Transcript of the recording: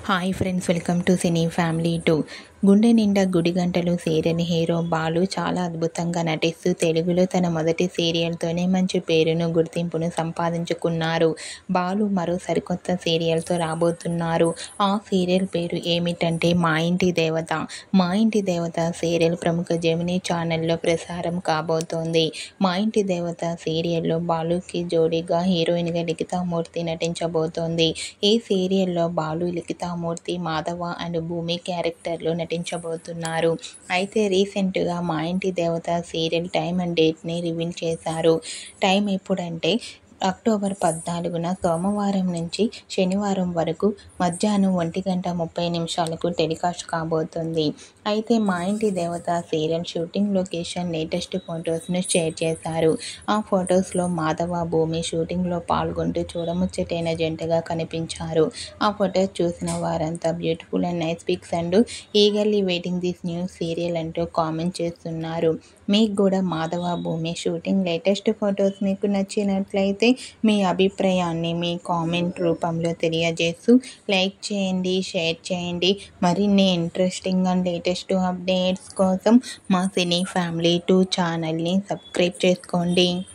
hi friends welcome to cine family two గుండె నిండా గుడి గంటలు సీరియల్ హీరో బాలు చాలా అద్భుతంగా నటిస్తూ తెలుగులో తన మొదటి సీరియల్తోనే మంచి పేరును గుర్తింపును సంపాదించుకున్నారు బాలు మరో సరికొత్త సీరియల్తో రాబోతున్నారు ఆ సీరియల్ పేరు ఏమిటంటే మా ఇంటి దేవత మా ఇంటి దేవత సీరియల్ ప్రముఖ జెమినీ ఛానల్లో ప్రసారం కాబోతోంది మా ఇంటి దేవత సీరియల్లో బాలుకి జోడీగా హీరోయిన్గా లిఖితామూర్తి నటించబోతోంది ఈ సీరియల్లో బాలు లిఖితామూర్తి మాధవ అండ్ భూమి క్యారెక్టర్లో నటించబోతున్నారు అయితే రీసెంట్గా మా ఇంటి దేవత సీరియల్ టైం అండ్ డేట్ని రివీల్ చేశారు టైం ఎప్పుడంటే అక్టోబర్ పద్నాలుగున సోమవారం నుంచి శనివారం వరకు మధ్యాహ్నం ఒంటి గంట ముప్పై నిమిషాలకు టెలికాస్ట్ కాబోతుంది అయితే మా ఇంటి దేవత సీరియల్ షూటింగ్ లొకేషన్ లేటెస్ట్ ఫొటోస్ను షేర్ చేశారు ఆ ఫొటోస్లో మాధవ భూమి షూటింగ్లో పాల్గొంటూ చూడముచ్చటైన జంటగా కనిపించారు ఆ ఫొటోస్ చూసిన వారంతా beautiful and nice pics and eagerly waiting this new serial అంటూ కామెంట్ చేస్తున్నారు మీకు కూడా మాధవ భూమి షూటింగ్ లేటెస్ట్ ఫొటోస్ మీకు నచ్చినట్లయితే మీ అభిప్రాయాన్ని మీ కామెంట్ రూపంలో తెలియజేస్తూ లైక్ చేయండి షేర్ చేయండి మరిన్ని ఇంట్రెస్టింగ్ అండ్ లేటెస్ట్ అప్డేట్స్ కోసం మా సినీ ఫ్యామిలీ టూ ఛానల్ని సబ్స్క్రైబ్ చేసుకోండి